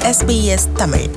SBS Tamil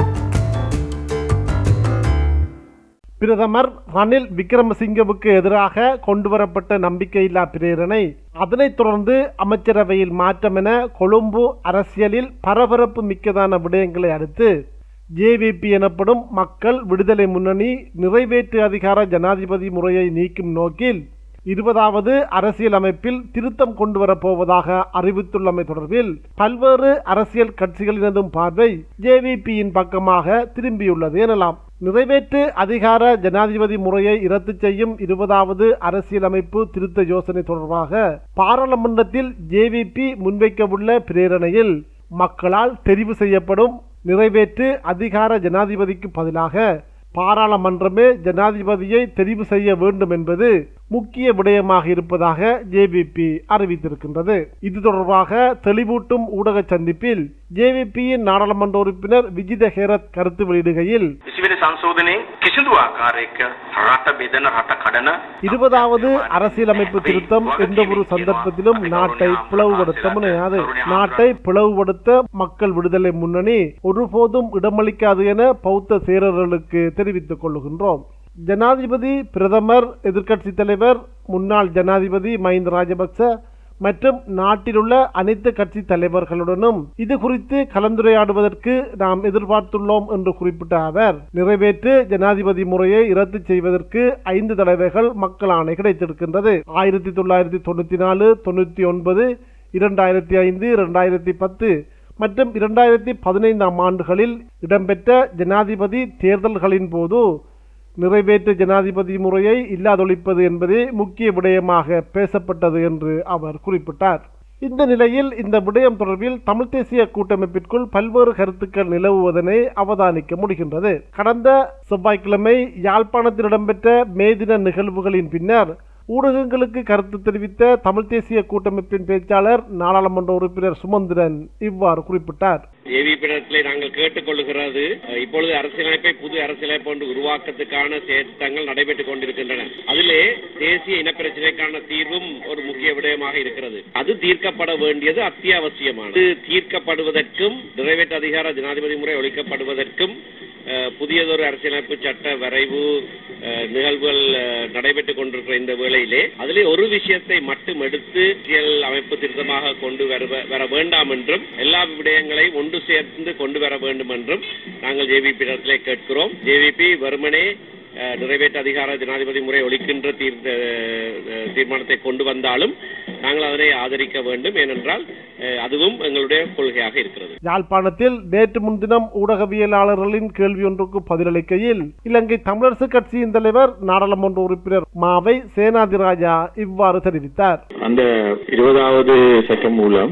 பிரதமர் ரணில் விக்ரமசிங்கவுக்கு எதிராக கொண்டுவரப்பட்ட நம்பிக்கையில்லா பிரேரணை அதனைத் தொடர்ந்து அமைச்சரவையில் மாற்றம் என கொழும்பு அரசியலில் பரபரப்பு மிக்கதான விடயங்களை அடுத்து ஜேவிபி எனப்படும் மக்கள் விடுதலை முன்னணி நிறைவேற்று அதிகார ஜனாதிபதி முறையை நீக்கும் நோக்கில் இருபதாவது அரசியல் அமைப்பில் திருத்தம் கொண்டு வரப்போவதாக அறிவித்துள்ளமை தொடர்பில் பல்வேறு அரசியல் கட்சிகளினதும் பார்வை ஜேவிபியின் பக்கமாக திரும்பியுள்ளது எனலாம் நிறைவேற்று அதிகார ஜனாதிபதி முறையை இரத்து செய்யும் இருபதாவது அரசியலமைப்பு திருத்த யோசனை தொடர்பாக பாராளுமன்றத்தில் ஜேவிபி முன்வைக்கவுள்ள பிரேரணையில் மக்களால் தெரிவு செய்யப்படும் நிறைவேற்று அதிகார ஜனாதிபதிக்கு பதிலாக பாராளுமன்றமே ஜனாதிபதியை தெரிவு செய்ய வேண்டும் என்பது முக்கிய விடயமாக இருப்பதாக ஜேவிபி அறிவித்திருக்கின்றது இது தொடர்பாக தெளிவூட்டும் ஊடக சந்திப்பில் ஜேவிபியின் நாடாளுமன்ற உறுப்பினர் விஜித ஹேரத் கருத்து வெளியிடுகையில் විසිවෙන සංශෝධනයෙන් කිසිදු ආකාරයක රට බෙදන රට කඩන இருபதாவது அரசியலமைப்பு திருத்தம் எந்த ஒரு சந்தர்ப்பத்திலும் நாட்டை பிளவுபடுத்த முனையாது நாட்டை பிளவுபடுத்த மக்கள் விடுதலை முன்னணி ஒருபோதும் இடமளிக்காது என பௌத்த சேரர்களுக்கு தெரிவித்துக் கொள்ளுகின்றோம் ஜனாதிபதி பிரதமர் எதிர்க்கட்சி தலைவர் முன்னாள் ஜனாதிபதி மஹிந்த ராஜபக்ச மற்றும் நாட்டிலுள்ள அனைத்து கட்சி தலைவர்களுடனும் இது குறித்து கலந்துரையாடுவதற்கு நாம் எதிர்பார்த்துள்ளோம் என்று குறிப்பிட்ட அவர் நிறைவேற்று ஜனாதிபதி முறையை இரத்து செய்வதற்கு ஐந்து தடவைகள் மக்கள் ஆணை கிடைத்திருக்கின்றது ஆயிரத்தி தொள்ளாயிரத்தி தொண்ணூத்தி நாலு தொண்ணூத்தி ஒன்பது இரண்டாயிரத்தி ஐந்து இரண்டாயிரத்தி பத்து மற்றும் இரண்டாயிரத்தி பதினைந்தாம் ஆண்டுகளில் இடம்பெற்ற ஜனாதிபதி தேர்தல்களின் போது நிறைவேற்று ஜனாதிபதி முறையை இல்லாதொழிப்பது என்பதே முக்கிய விடயமாக பேசப்பட்டது என்று அவர் குறிப்பிட்டார் இந்த நிலையில் இந்த விடயம் தொடர்பில் தமிழ் தேசிய கூட்டமைப்பிற்குள் பல்வேறு கருத்துக்கள் நிலவுவதனை அவதானிக்க முடிகின்றது கடந்த செவ்வாய்க்கிழமை யாழ்ப்பாணத்தில் இடம்பெற்ற மே தின நிகழ்வுகளின் பின்னர் ஊடகங்களுக்கு கருத்து தெரிவித்த தமிழ் தேசிய கூட்டமைப்பின் பேச்சாளர் நாடாளுமன்ற உறுப்பினர் சுமந்திரன் இவ்வாறு குறிப்பிட்டார் ஏவிபிடத்திலே நாங்கள் கேட்டுக்கொள்ளுகிறது அஹ், இப்பொழுது அரசியலமைப்பை புது அரசியலமைப்பு ஒன்று உருவாக்கத்துக்கான சேர்த்தங்கள் நடைபெற்றுக் கொண்டிருக்கின்றன அதிலே தேசிய இனப்பிரச்சனைக்கான தீர்வும் ஒரு முக்கிய விடயமாக இருக்கிறது அது தீர்க்கப்பட வேண்டியது அத்தியாவசியமானது இது தீர்க்கப்படுவதற்கும் நிறைவேற்று அதிகார ஜனாதிபதி முறை ஒழிக்கப்படுவதற்கும் அஹ், புதியதொரு அரசியலமைப்பு சட்ட வரைவு அஹ், நிகழ்வுகள் அஹ், நடைபெற்றுக் கொண்டிருக்கிற இந்த வேளையிலே அதிலே ஒரு விஷயத்தை மட்டும் எடுத்து அரசியல் அமைப்பு திருத்தமாக கொண்டு வர வர வேண்டாம் என்றும் எல்லா விடயங்களையும் ஒன்று சேர்ந்து கொண்டு வர வேண்டும் என்றும் நாங்கள் ஜேவிபி இடத்திலே கேட்கிறோம் ஜேவிபி வெறுமனே அஹ், நிறைவேற்று அதிகார ஜனாதிபதி முறை ஒழிக்கின்ற தீர் அஹ், தீர்மானத்தை கொண்டு வந்தாலும் நாங்கள் அதனை ஆதரிக்க வேண்டும் ஏனென்றால் அஹ், அதுவும் எங்களுடைய கொள்கையாக இருக்கிறது யாழ்ப்பாணத்தில் நேற்று முன்தினம் ஊடகவியலாளர்களின் கேள்வி ஒன்றுக்கு பதிலளிக்கையில் இலங்கை தமிழரசு கட்சியின் தலைவர் நாடாளுமன்ற உறுப்பினர் மாவை சேனாதிராஜா இவ்வாறு தெரிவித்தார் அந்த இருபதாவது சட்டம் மூலம்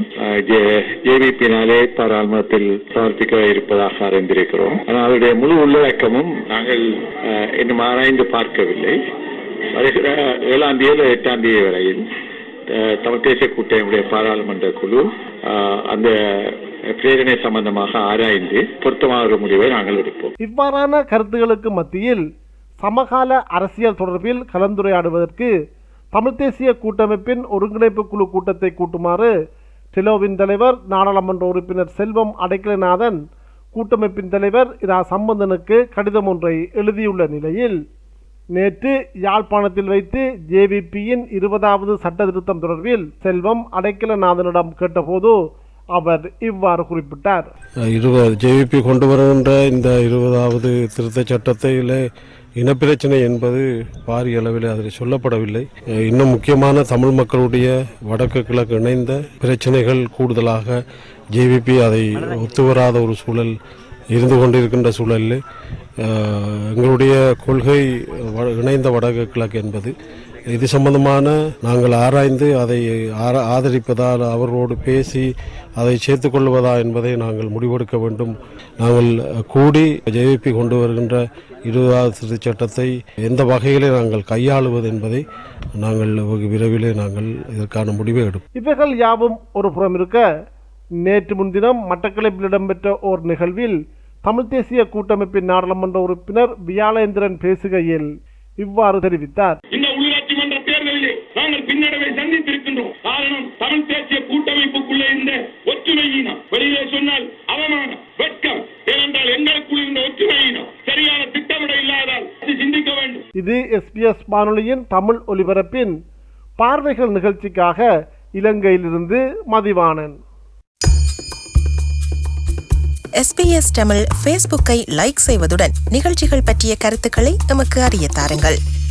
ஜேவிபினாலே பாராளுமன்றத்தில் சமர்ப்பிக்க இருப்பதாக அறிந்திருக்கிறோம் ஆனால் அதனுடைய முழு உள்ளடக்கமும் நாங்கள் அஹ், இன்னும் ஆராய்ந்து பார்க்கவில்லை வருகிற ஏழாம் தேதி எட்டாம் தேதி வரையில் அஹ், தமிழ் தேசிய கூட்டணியுடைய பாராளுமன்ற குழு அஹ், அந்த பிரேரணை சம்பந்தமாக ஆராய்ந்து பொருத்தமான ஒரு முடிவை நாங்கள் எடுப்போம் இவ்வாறான கருத்துகளுக்கு மத்தியில் சமகால அரசியல் தொடர்பில் கலந்துரையாடுவதற்கு தமிழ் தேசிய கூட்டமைப்பின் ஒருங்கிணைப்பு குழு கூட்டத்தை கூட்டுமாறு டெலோவின் தலைவர் நாடாளுமன்ற உறுப்பினர் செல்வம் அடைக்கலநாதன் கூட்டமைப்பின் தலைவர் இரா சம்பந்தனுக்கு கடிதம் ஒன்றை எழுதியுள்ள நிலையில் நேற்று யாழ்ப்பாணத்தில் வைத்து ஜேவிபியின் இருபதாவது சட்ட திருத்தம் தொடர்பில் செல்வம் அடைக்கலநாதனிடம் கேட்டபோது அவர் இவ்வாறு குறிப்பிட்டார் இருபது ஜேவிபி கொண்டு வருகின்ற இந்த இருபதாவது திருத்த சட்டத்திலே இனப்பிரச்சனை என்பது பாரிய அளவில் அதில் சொல்லப்படவில்லை அஹ் இன்னும் முக்கியமான தமிழ் மக்களுடைய வடக்கு கிழக்கு இணைந்த பிரச்சனைகள் கூடுதலாக ஜேவிபி அதை ஒத்துவராத ஒரு சூழல் இருந்து கொண்டிருக்கின்ற சூழலில் அஹ், எங்களுடைய கொள்கை வ- இணைந்த வடக்கு கிழக்கு என்பது இது சம்பந்தமான நாங்கள் ஆராய்ந்து அதை ஆர- ஆதரிப்பதா அவர்களோடு பேசி அதை சேர்த்துக்கொள்வதா என்பதை நாங்கள் முடிவெடுக்க வேண்டும் நாங்கள் அஹ், கூடி ஜேவிபி கொண்டு வருகின்ற இருபதாவது திருத்தச் சட்டத்தை எந்த வகையிலே நாங்கள் கையாளுவது என்பதை நாங்கள் வெகு விரைவிலே நாங்கள் இதற்கான முடிவை எடுப்போம் இவைகள் யாவும் ஒரு புறம் இருக்க நேற்று முன்தினம் மட்டக்களப்பில் இடம்பெற்ற ஓர் நிகழ்வில் தமிழ் தேசிய கூட்டமைப்பின் நாடாளுமன்ற உறுப்பினர் வியாளேந்திரன் பேசுகையில் இவ்வாறு தெரிவித்தார் இந்த உள்ளாட்சி மன்ற தேர்தலிலே நாங்கள் பின்னடைவை சந்தித்திருக்கின்றோம் காரணம் தமிழ் தேசிய கூட்டமைப்புக்குள்ளே இந்த ஒற்றுமையினம் வெளியிலே சொன்னால் அவமானம் வெட்க இது எஸ்பிஎஸ் வானொலியின் தமிழ் ஒலிபரப்பின் பார்வைகள் நிகழ்ச்சிக்காக இலங்கையிலிருந்து மதிவாணன் எஸ்பிஎஸ் தமிழ் ஃபேஸ்புக்கை லைக் செய்வதுடன் நிகழ்ச்சிகள் பற்றிய கருத்துக்களை எமக்கு அறிய தாருங்கள்